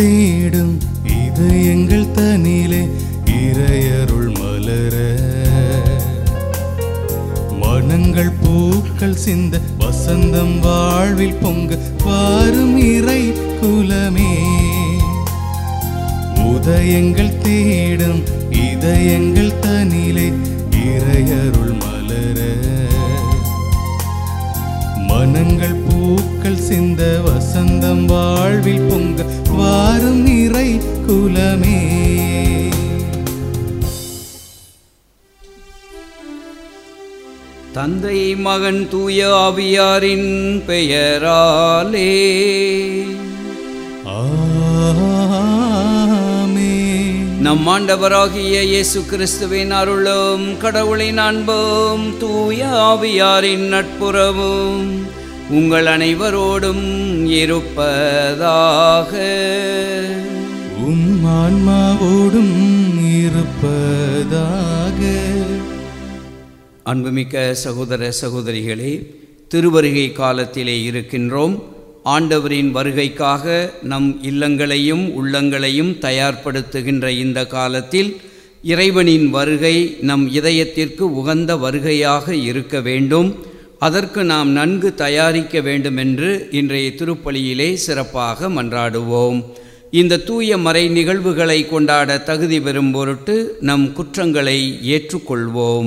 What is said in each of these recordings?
தேடும் இதயங்கள் தனிலே இறையருள் மலர மனங்கள் பூக்கள் சிந்த வசந்தம் வாழ்வில் பொங்க வாரும் இறை குலமே உதயங்கள் தேடும் இதயங்கள் தனிலே இறையருள் மலர மனங்கள் பூக்கள் சிந்த வசந்தம் வாழ்வில் பொங்க வாரும் இறை குலமே தந்தை மகன் தூய ஆவியாரின் பெயராலே ஆமென். நம் ஆண்டவராகிய இயேசு கிறிஸ்துவின் அருளும் கடவுளின் அன்பும் தூய ஆவியாரின் நட்புறவும் உங்கள் அனைவரோடும் இருப்பதாக உம் ஆன்மாவோடும் இருப்பதாக அன்புமிக்க சகோதர சகோதரிகளே திருவருகை காலத்திலே இருக்கின்றோம் ஆண்டவரின் வருகைக்காக நம் இல்லங்களையும் உள்ளங்களையும் தயார்படுத்துகின்ற இந்த காலத்தில் இறைவனின் வருகை நம் இதயத்திற்கு உகந்த வருகையாக இருக்க வேண்டும் அதற்கு நாம் நன்கு தயாரிக்க வேண்டும் என்று இன்றைய திருப்பலியிலே சிறப்பாக மன்றாடுவோம் இந்த தூய மறை நிகழ்வுகளை கொண்டாட தகுதி பெறும் பொருட்டு நம் குற்றங்களை ஏற்றுக்கொள்வோம்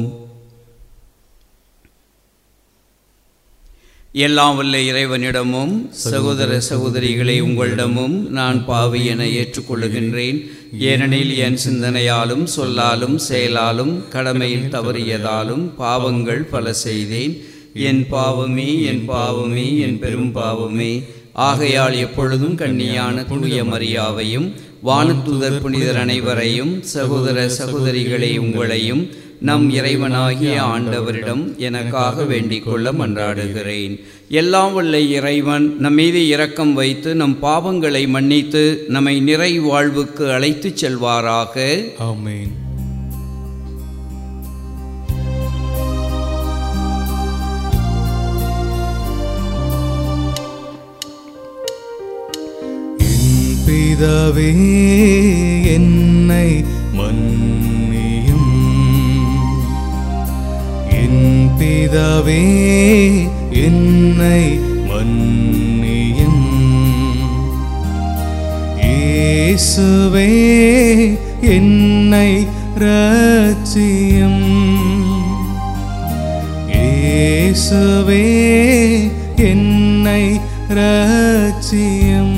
எல்லாம் வல்ல இறைவனிடமும் சகோதர சகோதரிகளை உங்களிடமும் நான் பாவி என ஏற்றுக்கொள்ளுகின்றேன் ஏனெனில் என் சிந்தனையாலும் சொல்லாலும் செயலாலும் கடமையில் தவறியதாலும் பாவங்கள் பல செய்தேன் என் பாவமே என் பாவமே என் பெரும் பாவமே ஆகையால் எப்பொழுதும் கண்ணியான தூய மரியாவையும் வானதூதர் புனிதர் அனைவரையும் சகோதர சகோதரிகளை உங்களையும் நம் இறைவனாகிய ஆண்டவரிடம் எனக்காக வேண்டிக் கொள்ள மன்றாடுகிறேன் எல்லாம் வல்ல இறைவன் நம் மீது இரக்கம் வைத்து நம் பாவங்களை மன்னித்து நம்மை நிறை வாழ்வுக்கு அழைத்துச் செல்வாராக ஆமென் என் பிதாவே என்னை மன்னியும் என் பிதாவே என்னை மன்னியும் இயேசுவே என்னை ரட்சியும் இயேசுவே என்னை ரட்சியும்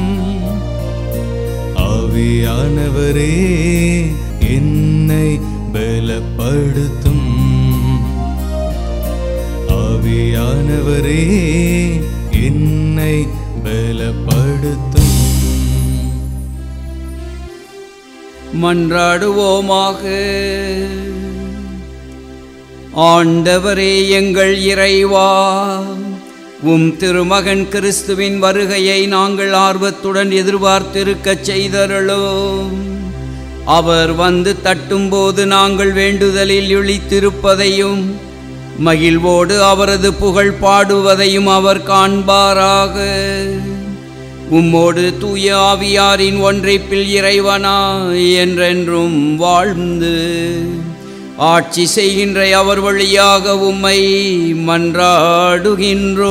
ஆவியானவரே என்னை பலப்படுத்தும் ஆவியானவரே என்னை பலப்படுத்தும் மன்றாடுவோமாக ஆண்டவரே எங்கள் இறைவா உம் திருமகன் கிறிஸ்துவின் வருகையை நாங்கள் ஆர்வத்துடன் எதிர்பார்த்திருக்கச் செய்தருளோம் அவர் வந்து தட்டும்போது நாங்கள் வேண்டுதலில் இழித்திருப்பதையும் மகிழ்வோடு அவரது புகழ் பாடுவதையும் அவர் காண்பாராக உம்மோடு தூய ஆவியாரின் ஒன்றைப்பில் இறைவனா என்றென்றும் வாழ்ந்து ஆட்சி செய்கின்ற அவர் வழியாக உம்மை மன்றாடுகின்றோ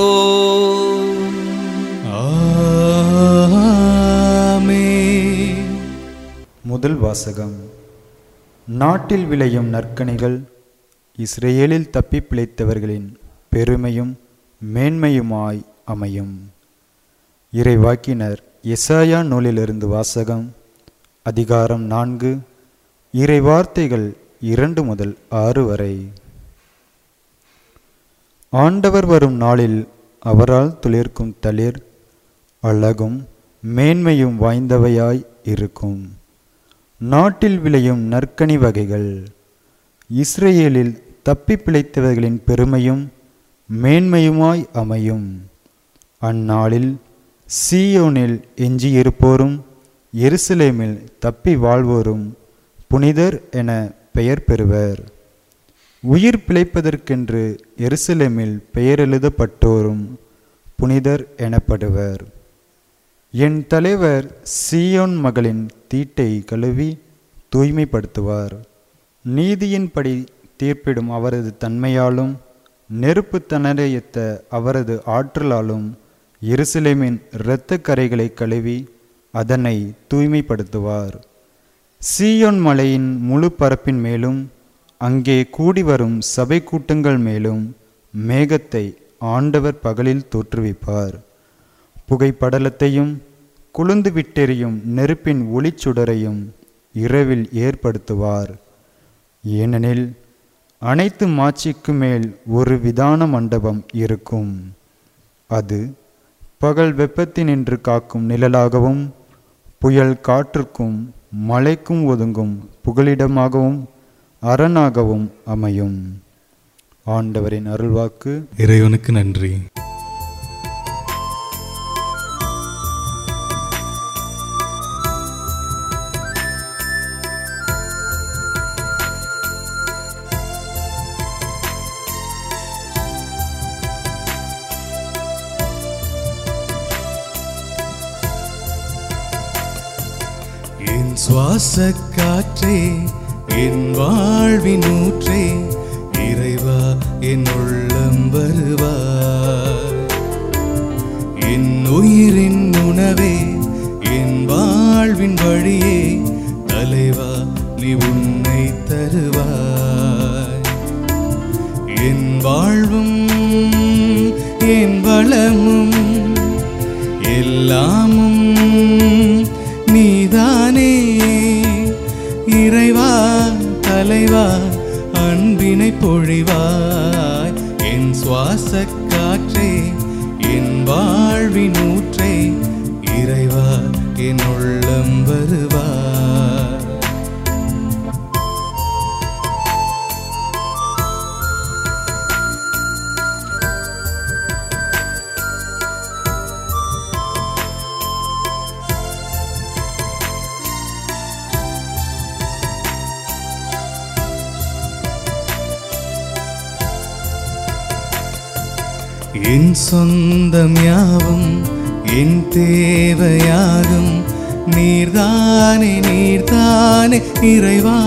ஆமென் முதல் வாசகம் நாட்டில் விளையும் நற்கனிகள் இஸ்ரேலில் தப்பி பிழைத்தவர்களின் பெருமையும் மேன்மையுமாய் அமையும் இறைவாக்கினர் எசாயா நூலிலிருந்து வாசகம் அதிகாரம் நான்கு இறை வார்த்தைகள் இரண்டு முதல் ஆறு வரை ஆண்டவர் வரும் நாளில் அவரால் துளிர்க்கும் தளிர் அழகும் மேன்மையும் வாய்ந்தவையாய் இருக்கும் நாட்டில் விளையும் நற்கனி வகைகள் இஸ்ரேலில் தப்பி பிழைத்தவர்களின் பெருமையும் மேன்மையுமாய் அமையும் அந்நாளில் சீயோனில் எஞ்சியிருப்போரும் எருசலேமில் தப்பி வாழ்வோரும் புனிதர் என பெயர் பெறுவர் உயிர் பிழைப்பதற்கென்று எருசலேமில் பெயர் எழுதப்பட்டோரும் புனிதர் எனப்படுவர் என் தலைவர் சீயோன் மகளின் தீட்டை கழுவி தூய்மைப்படுத்துவார் நீதியின்படி தீர்ப்பிடும் அவரது தன்மையாலும் நெருப்பு தனரையத்த அவரது ஆற்றலாலும் எருசலேமின் இரத்த கரைகளை கழுவி அதனை தூய்மைப்படுத்துவார் சீயோன் மலையின் முழு பரப்பின் மேலும் அங்கே கூடி வரும் சபை கூட்டங்கள் மேலும் மேகத்தை ஆண்டவர் பகலில் தோற்றுவிப்பார் புகைப்படலத்தையும் குளுந்து விட்டெறியும் நெருப்பின் ஒளிச்சுடரையும் இரவில் ஏற்படுத்துவார் ஏனெனில் அனைத்து மாட்சிக்கு மேல் ஒரு விதான மண்டபம் இருக்கும் அது பகல் வெப்பத்தினின்று காக்கும் நிழலாகவும் புயல் காற்றுக்கும் மழைக்கும் ஒதுங்கும் புகலிடமாகவும் அரணாகவும் அமையும் ஆண்டவரின் அருள்வாக்கு இறைவனுக்கு நன்றி என் சுவாச காற்றே என் வாழ்வின் ஊற்றே இறைவா என் உள்ளம் வருவாய் என் உயிரின் உணவே என் வாழ்வின் வழியே தலைவா நீ உன்னை தருவாய் என் வாழ்வும் என் வளமும் எல்லாமும் நீதானே இறைவா தலைவா அன்பினை பொழிவாய் என் சுவாச காற்றே என் வாழ்வின் ஊற்றே இறைவா என் உள்ளம் வருவாய் என் சொந்தம் யாவும் என் தேவையாகும் நீர்தானே நீர்தானே இறைவா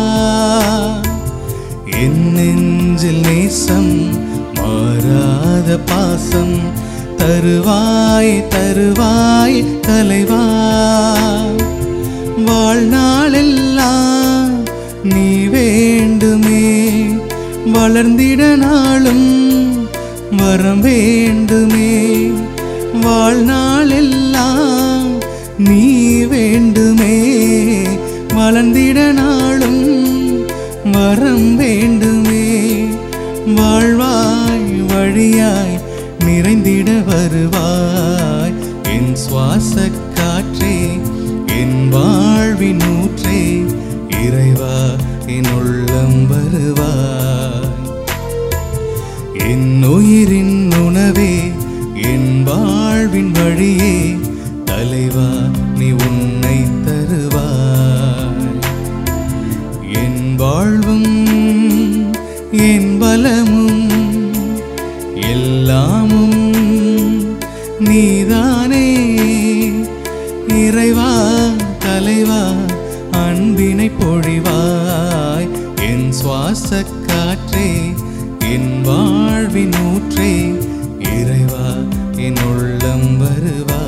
என் நெஞ்சில் நேசம் மாறாத பாசம் தருவாய் தருவாய் தலைவா வாழ்நாளெல்லாம் நீ வேண்டுமே வளர்ந்திட நாளும் வரம் வேண்டுமே வாழ்நாளெல்லாம் நீ வேண்டுமே வளர்ந்திட நாளும் வரம் வேண்டுமே வாழ்வாய் வழியாய் நிறைந்திட வருவாய் என் சுவாச காற்றே என் வாழ்வின் ஊற்றே இறைவா என் உள்ளம் வருவாய் என் உயிரின் உணவே என் வாழ்வின் வழியே தலைவா நீ உன்னை தருவாய் என் வாழ்வும் என் பலமும் எல்லாமும் நீதானே இறைவா தலைவா அன்பினை பொழிவாய் என் சுவாச காற்றே என் வாழ்வின் ஊற்றே இறைவா என் உள்ளம் வருவாய்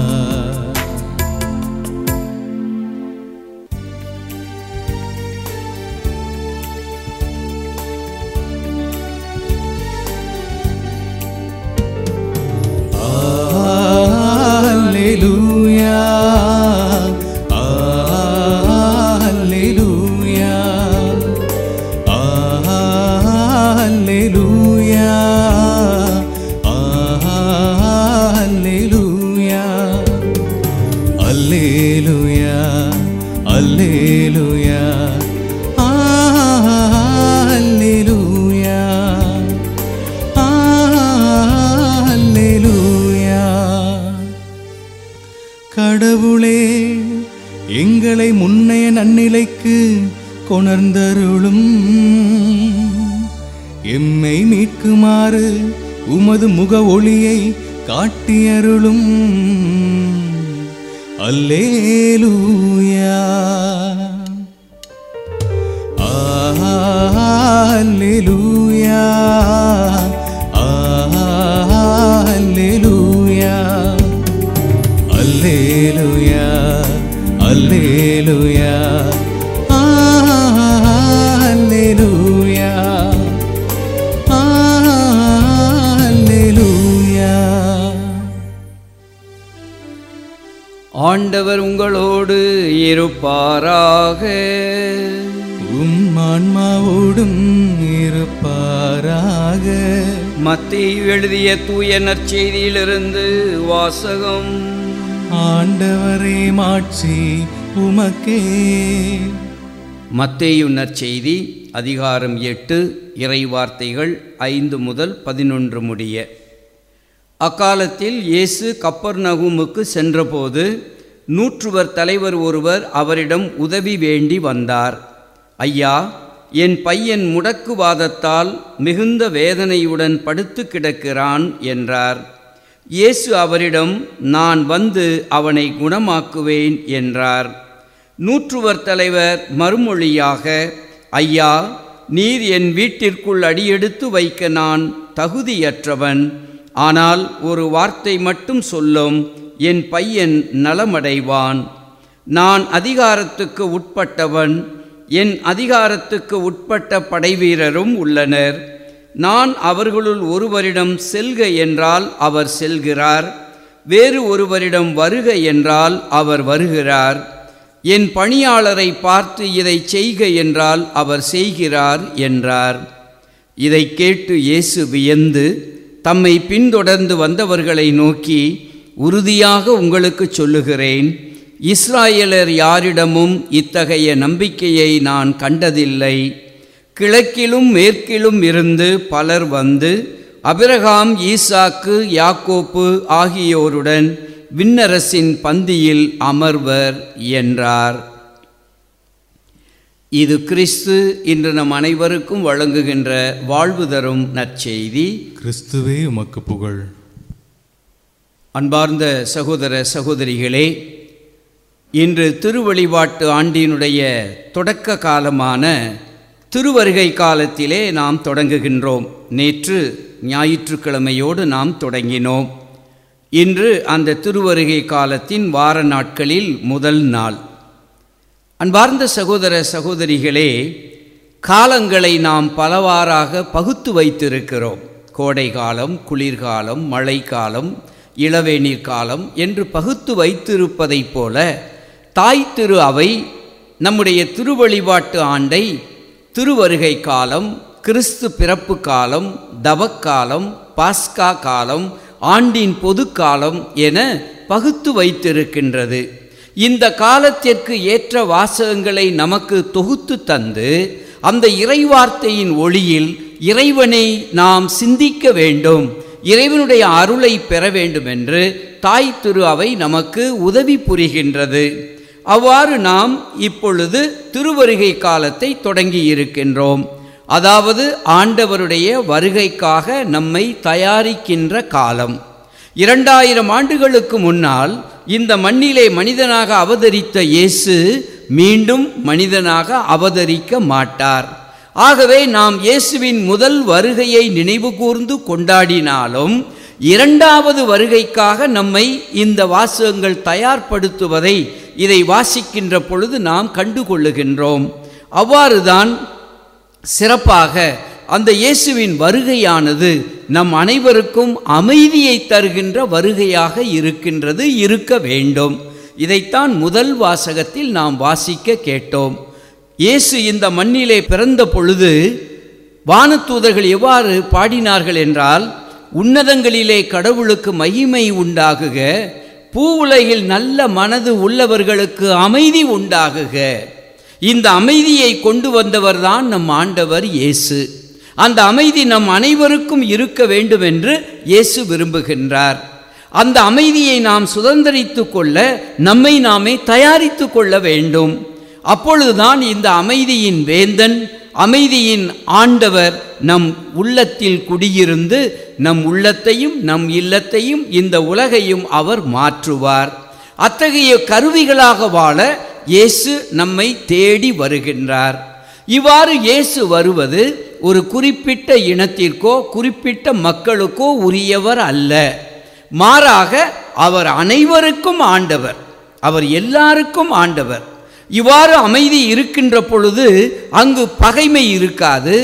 Alleluia. Alleluia. Alleluia. Alleluia. Alleluia. Alleluia. Alleluia. அல்லேலூயா கடவுளே எங்களை முன்னைய நன்னிலைக்கு கொணர்ந்தருளும் எம்மை மீட்குமாறு உமது முக ஒளியை காட்டியருளும் அல்லேலூயா அல்லேலூயா அல்லேலூயா அல்லேலூயா அல்லேலூயா அல்லேலூயா அல்லேலூயா ஆண்டவர் உங்களோடு இருப்பாராக உம் ஆன்மாவோடும் இருப்பாராக மத்திய எழுதிய தூய நற்செய்தியிலிருந்து வாசகம் ஆண்டவரே மாட்சி உமக்கே மத்தேயு நற்செய்தி அதிகாரம் எட்டு இறைவார்த்தைகள் ஐந்து முதல் பதினொன்று முடிய அக்காலத்தில் இயேசு கப்பர்நகுமுக்கு சென்றபோது நூற்றுவர் தலைவர் ஒருவர் அவரிடம் உதவி வேண்டி வந்தார் ஐயா என் பையன் முடக்குவாதத்தால் மிகுந்த வேதனையுடன் படுத்து கிடக்கிறான் என்றார் இயேசு அவரிடம் நான் வந்து அவனை குணமாக்குவேன் என்றார் நூற்றுவர் தலைவர் மறுமொழியாக ஐயா நீர் என் வீட்டிற்குள் அடியெடுத்து வைக்க நான் தகுதியற்றவன் ஆனால் ஒரு வார்த்தை மட்டும் சொல்லும் என் பையன் நலமடைவான் நான் அதிகாரத்துக்கு உட்பட்டவன் என் அதிகாரத்துக்கு உட்பட்ட படைவீரரும் உள்ளனர் நான் அவர்களுள் ஒருவரிடம் செல்க என்றால் அவர் செல்கிறார் வேறு ஒருவரிடம் வருக என்றால் அவர் வருகிறார் என் பணியாளரை பார்த்து இதை செய்க என்றால் அவர் செய்கிறார் என்றார் இதை கேட்டு இயேசு வியந்து தம்மை பின்தொடர்ந்து வந்தவர்களை நோக்கி உறுதியாக உங்களுக்கு சொல்லுகிறேன் இஸ்ராயலர் யாரிடமும் இத்தகைய நம்பிக்கையை நான் கண்டதில்லை கிழக்கிலும் மேற்கிலும் இருந்து பலர் வந்து அபிரகாம் ஈசாக்கு யாக்கோப்பு ஆகியோருடன் விண்ணரசின் பந்தியில் அமர்வர் என்றார் இது கிறிஸ்து இன்று நம் அனைவருக்கும் வழங்குகின்ற வாழ்வு தரும் நற்செய்தி கிறிஸ்துவே உமக்கு புகழ் அன்பார்ந்த சகோதர சகோதரிகளே இன்று திருவழிபாட்டு ஆண்டினுடைய தொடக்க காலமான திருவருகை காலத்திலே நாம் தொடங்குகின்றோம் நேற்று ஞாயிற்றுக்கிழமையோடு நாம் தொடங்கினோம் இன்று அந்த திருவருகை காலத்தின் வார நாட்களில் முதல் நாள் அன்பார்ந்த சகோதர சகோதரிகளே காலங்களை நாம் பலவாறாக பகுத்து வைத்திருக்கிறோம் கோடை காலம் குளிர்காலம் மழைக்காலம் இளவேநீர் காலம் என்று பகுத்து வைத்திருப்பதைப் போல தாய் திரு அவை நம்முடைய திருவழிபாட்டு ஆண்டை திருவருகை காலம் கிறிஸ்து பிறப்பு காலம் தவக்காலம் பாஸ்கா காலம் ஆண்டின் பொதுக்காலம் என பகுத்து வைத்திருக்கின்றது இந்த காலத்திற்கு ஏற்ற வாசகங்களை நமக்கு தொகுத்து தந்து அந்த இறைவார்த்தையின் ஒளியில் இறைவனை நாம் சிந்திக்க வேண்டும் இறைவனுடைய அருளை பெற வேண்டும் என்று தாய் திரு அவை நமக்கு உதவி புரிகின்றது அவ்வாறு நாம் இப்பொழுது திருவருகை காலத்தை தொடங்கி இருக்கின்றோம் அதாவது ஆண்டவருடைய வருகைக்காக நம்மை தயாரிக்கின்ற காலம் இரண்டாயிரம் ஆண்டுகளுக்கு முன்னால் இந்த மண்ணிலே மனிதனாக அவதரித்த இயேசு மீண்டும் மனிதனாக அவதரிக்க மாட்டார் ஆகவே நாம் இயேசுவின் முதல் வருகையை நினைவு கூர்ந்து கொண்டாடினாலும் இரண்டாவது வருகைக்காக நம்மை இந்த வாசகங்கள் தயார்படுத்துவதை இதை வாசிக்கின்ற பொழுது நாம் கண்டுகொள்ளுகின்றோம் அவ்வாறுதான் சிறப்பாக அந்த இயேசுவின் வருகையானது நம் அனைவருக்கும் அமைதியை தருகின்ற வருகையாக இருக்கின்றது இருக்க வேண்டும் இதைத்தான் முதல் வாசகத்தில் நாம் வாசிக்க கேட்டோம் இயேசு இந்த மண்ணிலே பிறந்த பொழுது வானத்தூதர்கள் எவ்வாறு பாடினார்கள் என்றால் உன்னதங்களிலே கடவுளுக்கு மகிமை உண்டாகுக பூவுலகில் நல்ல மனது உள்ளவர்களுக்கு அமைதி உண்டாகுக இந்த அமைதியை கொண்டு வந்தவர்தான் நம் ஆண்டவர் இயேசு அந்த அமைதி நம் அனைவருக்கும் இருக்க வேண்டும் என்று இயேசு விரும்புகின்றார் அந்த அமைதியை நாம் சுதந்திரித்து கொள்ள நம்மை நாமே தயாரித்து கொள்ள வேண்டும் அப்பொழுதுதான் இந்த அமைதியின் வேந்தன் அமைதியின் ஆண்டவர் நம் உள்ளத்தில் குடியிருந்து நம் உள்ளத்தையும் நம் இல்லத்தையும் இந்த உலகையும் அவர் மாற்றுவார் அத்தகைய கருவிகளாக வாழ இயேசு நம்மை தேடி வருகின்றார் இவ்வாறு இயேசு வருவது ஒரு குறிப்பிட்ட இனத்திற்கோ குறிப்பிட்ட மக்களுக்கோ உரியவர் அல்ல மாறாக அவர் அனைவருக்கும் ஆண்டவர் அவர் எல்லாருக்கும் ஆண்டவர் இவ்வாறு அமைதி இருக்கின்ற பொழுது அங்கு பகைமை இருக்காது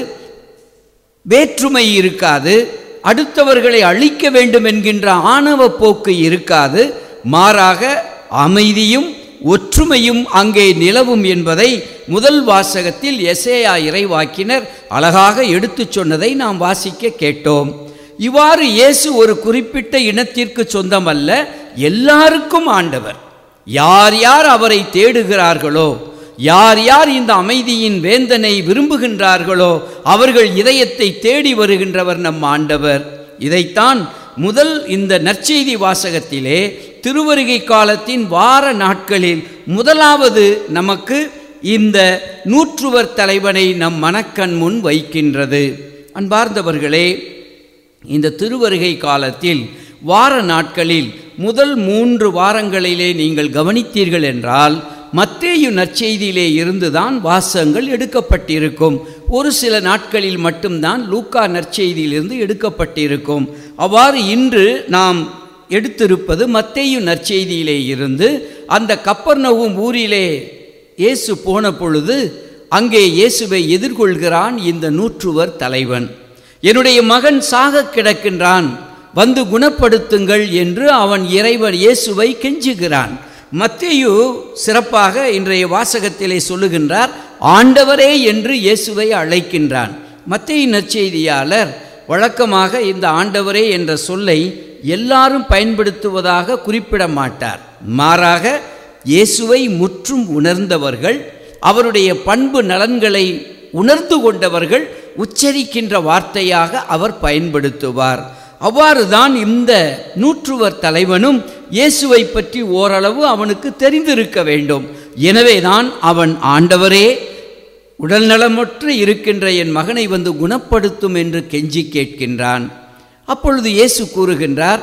வேற்றுமை இருக்காது அடுத்தவர்களை அழிக்க வேண்டும் என்கின்ற ஆணவ போக்கு இருக்காது மாறாக அமைதியும் ஒற்றுமையும் அங்கே நிலவும் என்பதை முதல் வாசகத்தில் எசேயா இறைவாக்கினர் அழகாக எடுத்துச் சொன்னதை நாம் வாசிக்க கேட்டோம் இவ்வாறு இயேசு ஒரு குறிப்பிட்ட இனத்திற்கு சொந்தமல்ல எல்லாருக்கும் ஆண்டவர் யார் யார் அவரை தேடுகிறார்களோ யார் யார் இந்த அமைதியின் வேந்தனை விரும்புகின்றார்களோ அவர்கள் இதயத்தை தேடி வருகின்றவர் நம் ஆண்டவர் இதைத்தான் முதல் இந்த நற்செய்தி வாசகத்திலே திருவருகை காலத்தின் வார நாட்களில் முதலாவது நமக்கு இந்த நூற்றுவர் தலைவனை நம் மனக்கண் முன் வைக்கின்றது அன்பார்ந்தவர்களே இந்த திருவருகை காலத்தில் வார நாட்களில் முதல் மூன்று வாரங்களிலே நீங்கள் கவனித்தீர்கள் என்றால் மத்தேயு நற்செய்தியிலே இருந்துதான் வாசகங்கள் எடுக்கப்பட்டிருக்கும் ஒரு சில நாட்களில் மட்டும்தான் லூக்கா நற்செய்தியிலிருந்து எடுக்கப்பட்டிருக்கும் அவ்வாறு இன்று நாம் எடுத்திருப்பது மத்தேயு நற்செய்தியிலே இருந்து அந்த கப்பர்நவும் ஊரிலே இயேசு போன பொழுது அங்கே இயேசுவை எதிர்கொள்கிறான் இந்த நூற்றுவர் தலைவன் என்னுடைய மகன் சாக கிடக்கின்றான் வந்து குணப்படுத்துங்கள் என்று அவன் இறைவன் இயேசுவை கெஞ்சுகிறான் மத்தேயு சிறப்பாக இன்றைய வாசகத்திலே சொல்லுகின்றார் ஆண்டவரே என்று இயேசுவை அழைக்கின்றான் மத்தேயு நற்செய்தியாளர் வழக்கமாக இந்த ஆண்டவரே என்ற சொல்லை எல்லாரும் பயன்படுத்துவதாக குறிப்பிட மாட்டார் மாறாக இயேசுவை முற்றும் உணர்ந்தவர்கள் அவருடைய பண்பு நலன்களை உணர்ந்து கொண்டவர்கள் உச்சரிக்கின்ற வார்த்தையாக அவர் பயன்படுத்துவார் அவ்வாறு தான் இந்த நூற்றுவர் தலைவனும் இயேசுவை பற்றி ஓரளவு அவனுக்கு தெரிந்திருக்க வேண்டும் எனவேதான் அவன் ஆண்டவரே உடல் நலமற்று இருக்கின்ற என் மகனை வந்து குணப்படுத்தும் என்று கெஞ்சி கேட்கின்றான் அப்பொழுது இயேசு கூறுகின்றார்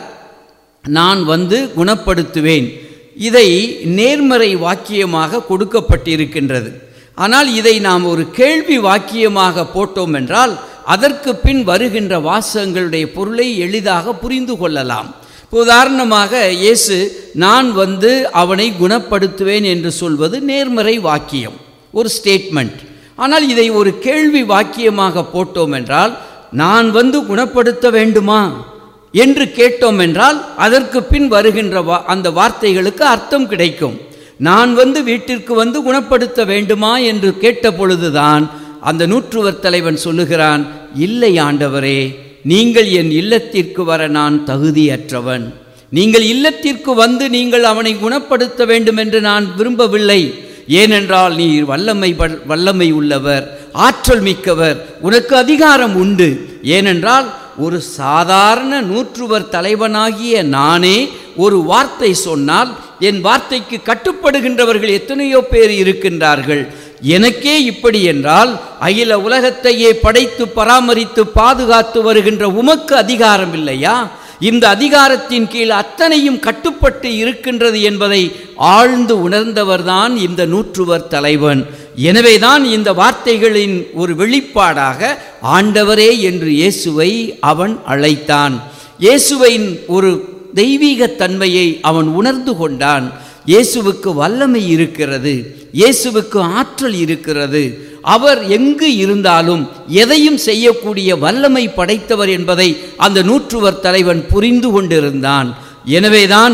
நான் வந்து குணப்படுத்துவேன் இதை நேர்மறை வாக்கியமாக கொடுக்கப்பட்டிருக்கின்றது ஆனால் இதை நாம் ஒரு கேள்வி வாக்கியமாக போட்டோம் என்றால் அதற்கு பின் வருகின்ற வாசகங்களுடைய பொருளை எளிதாக புரிந்து கொள்ளலாம் இப்போ உதாரணமாக இயேசு நான் வந்து அவனை குணப்படுத்துவேன் என்று சொல்வது நேர்மறை வாக்கியம் ஒரு ஸ்டேட்மெண்ட் ஆனால் இதை ஒரு கேள்வி வாக்கியமாக போட்டோம் என்றால் நான் வந்து குணப்படுத்த வேண்டுமா என்று கேட்டோம் என்றால் அதற்கு பின் வருகின்ற வா அந்த வார்த்தைகளுக்கு அர்த்தம் கிடைக்கும் நான் வந்து வீட்டிற்கு வந்து குணப்படுத்த வேண்டுமா என்று கேட்ட பொழுதுதான் அந்த நூற்றுவர் தலைவன் சொல்லுகிறான் இல்லை ஆண்டவரே நீங்கள் என் இல்லத்திற்கு வர நான் தகுதியற்றவன் நீங்கள் இல்லத்திற்கு வந்து நீங்கள் அவனை குணப்படுத்த வேண்டும் என்று நான் விரும்பவில்லை ஏனென்றால் நீர் வல்லமை ப- வல்லமை உள்ளவர் ஆற்றல் மிக்கவர் உனக்கு அதிகாரம் உண்டு ஏனென்றால் ஒரு சாதாரண நூற்றுவர் தலைவனாகிய நானே ஒரு வார்த்தை சொன்னால் என் வார்த்தைக்கு கட்டுப்படுகின்றவர்கள் எத்தனையோ பேர் இருக்கின்றார்கள் எனக்கே இப்படி என்றால் அகில உலகத்தையே படைத்து பராமரித்து பாதுகாத்து வருகின்ற உமக்கு அதிகாரம் இல்லையா இந்த அதிகாரத்தின் கீழ் அத்தனையும் கட்டுப்பட்டு இருக்கின்றது என்பதை ஆழ்ந்து உணர்ந்தவர்தான் இந்த நூற்றுவர் தலைவன் எனவேதான் இந்த வார்த்தைகளின் ஒரு வெளிப்பாடாக ஆண்டவரே என்று இயேசுவை அவன் அழைத்தான் இயேசுவின் ஒரு தெய்வீக தன்மையை அவன் உணர்ந்து கொண்டான் இயேசுவுக்கு வல்லமை இருக்கிறது இயேசுவுக்கு ஆற்றல் இருக்கிறது அவர் எங்கு இருந்தாலும் எதையும் செய்யக்கூடிய வல்லமை படைத்தவர் என்பதை அந்த நூற்றுவர் தலைவன் புரிந்து கொண்டிருந்தான் எனவேதான்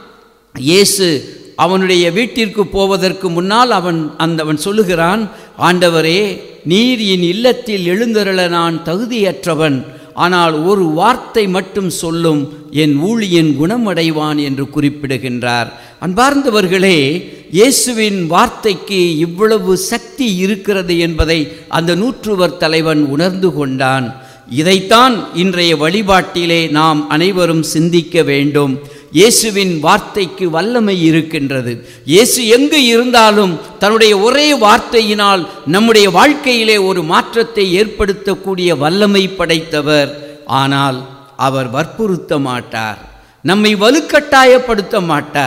இயேசு அவனுடைய வீட்டிற்கு போவதற்கு முன்னால் அவன் அந்த அவன் சொல்லுகிறான் ஆண்டவரே நீர் என் இல்லத்தில் எழுந்தருள நான் தகுதியற்றவன் ஆனால் ஒரு வார்த்தை மட்டும் சொல்லும் என் ஊழியன் குணமடைவான் என்று குறிப்பிடுகின்றார் அன்பார்ந்தவர்களே இயேசுவின் வார்த்தைக்கு இவ்வளவு சக்தி இருக்கிறது என்பதை அந்த நூற்றுவர் தலைவன் உணர்ந்து கொண்டான் இதைத்தான் இன்றைய வழிபாட்டிலே நாம் அனைவரும் சிந்திக்க வேண்டும் இயேசுவின் வார்த்தைக்கு வல்லமை இருக்கின்றது இயேசு எங்கு இருந்தாலும் தன்னுடைய ஒரே வார்த்தையினால் நம்முடைய வாழ்க்கையிலே ஒரு மாற்றத்தை ஏற்படுத்தக்கூடிய வல்லமை படைத்தவர் ஆனால் அவர் வற்புறுத்த மாட்டார் நம்மை வலுக்கட்டாயப்படுத்த மாட்டார்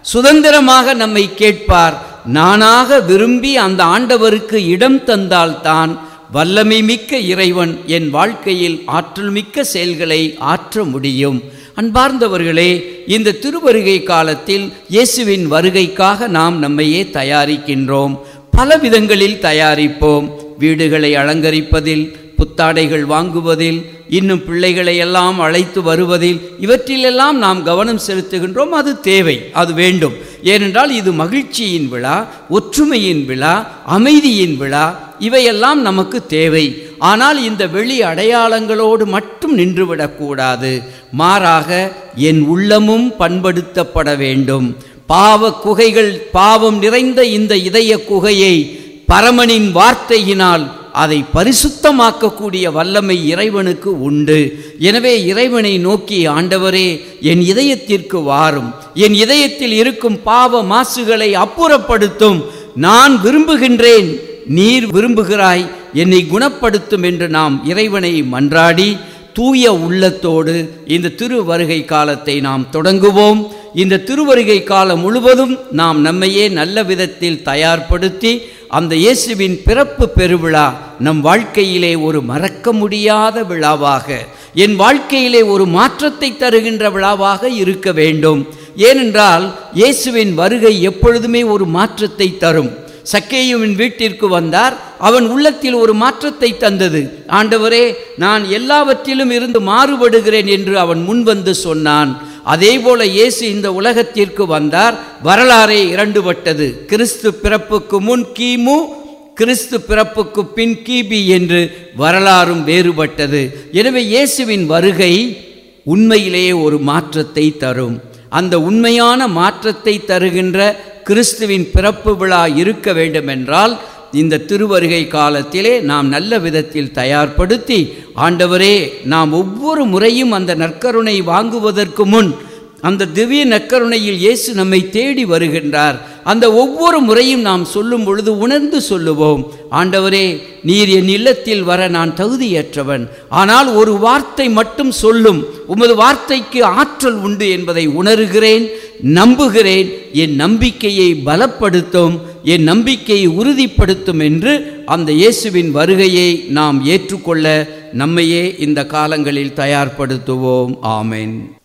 சுதந்திரமாக நம்மை கேட்பார் நானாக விரும்பி அந்த ஆண்டவருக்கு இடம் தந்தால்தான் வல்லமை மிக்க இறைவன் என் வாழ்க்கையில் ஆற்றல் மிக்க செயல்களை ஆற்ற முடியும் அன்பார்ந்தவர்களே இந்த திருவருகை காலத்தில் இயேசுவின் வருகைக்காக நாம் நம்மையே தயாரிக்கின்றோம் பல விதங்களில் தயாரிப்போம் வீடுகளை அலங்கரிப்பதில் புத்தாடைகள் வாங்குவதில் இன்னும் பிள்ளைகளை எல்லாம் அழைத்து வருவதில் இவற்றிலெல்லாம் நாம் கவனம் செலுத்துகின்றோம் அது தேவை அது வேண்டும் ஏனென்றால் இது மகிழ்ச்சியின் விழா ஒற்றுமையின் விழா அமைதியின் விழா இவையெல்லாம் நமக்கு தேவை ஆனால் இந்த வெளி அடையாளங்களோடு மட்டும் நின்றுவிடக்கூடாது மாறாக என் உள்ளமும் பண்படுத்தப்பட வேண்டும் பாவ குகைகள் பாவம் நிறைந்த இந்த இதய குகையை பரமனின் வார்த்தையினால் அதை பரிசுத்தமாக்கக்கூடிய வல்லமை இறைவனுக்கு உண்டு எனவே இறைவனை நோக்கி ஆண்டவரே என் இதயத்திற்கு வாரும் என் இதயத்தில் இருக்கும் பாவ மாசுகளை அப்புறப்படுத்தும் நான் விரும்புகின்றேன் நீர் விரும்புகிறாய் என்னை குணப்படுத்தும் என்று நாம் இறைவனை மன்றாடி தூய உள்ளத்தோடு இந்த திரு வருகை காலத்தை நாம் தொடங்குவோம் இந்த திருவருகை காலம் முழுவதும் நாம் நம்மையே நல்ல விதத்தில் தயார்படுத்தி அந்த இயேசுவின் பிறப்பு பெருவிழா நம் வாழ்க்கையிலே ஒரு மறக்க முடியாத விழாவாக என் வாழ்க்கையிலே ஒரு மாற்றத்தை தருகின்ற விழாவாக இருக்க வேண்டும் ஏனென்றால் இயேசுவின் வருகை எப்பொழுதுமே ஒரு மாற்றத்தை தரும் சக்கேயுவின் வீட்டிற்கு வந்தார் அவன் உள்ளத்தில் ஒரு மாற்றத்தை தந்தது ஆண்டவரே நான் எல்லாவற்றிலும் இருந்து மாறுபடுகிறேன் என்று அவன் முன்வந்து சொன்னான் அதேபோல இயேசு இந்த உலகத்திற்கு வந்தார் வரலாறே இரண்டுபட்டது கிறிஸ்து பிறப்புக்கு முன் கிமு கிறிஸ்து பிறப்புக்கு பின் கிபி என்று வரலாறும் வேறுபட்டது எனவே இயேசுவின் வருகை உண்மையிலேயே ஒரு மாற்றத்தை தரும் அந்த உண்மையான மாற்றத்தை தருகின்ற கிறிஸ்துவின் பிறப்பு விழா இருக்க வேண்டுமென்றால் இந்த திருவருகை காலத்திலே நாம் நல்ல விதத்தில் தயார்படுத்தி ஆண்டவரே நாம் ஒவ்வொரு முறையும் அந்த நற்கருணை வாங்குவதற்கு முன் அந்த திவ்ய நற்கருணையில் இயேசு நம்மை தேடி வருகின்றார் அந்த ஒவ்வொரு முறையும் நாம் சொல்லும் பொழுது உணர்ந்து சொல்லுவோம் ஆண்டவரே நீர் என் இல்லத்தில் வர நான் தகுதியற்றவன் ஆனால் ஒரு வார்த்தை மட்டும் சொல்லும் உமது வார்த்தைக்கு ஆற்றல் உண்டு என்பதை உணர்கிறேன் நம்புகிறேன் என் நம்பிக்கையை பலப்படுத்தும் என் நம்பிக்கையை உறுதிப்படுத்தும் என்று அந்த இயேசுவின் வருகையை நாம் ஏற்றுக்கொள்ள நம்மையே இந்த காலங்களில் தயார்படுத்துவோம் ஆமென்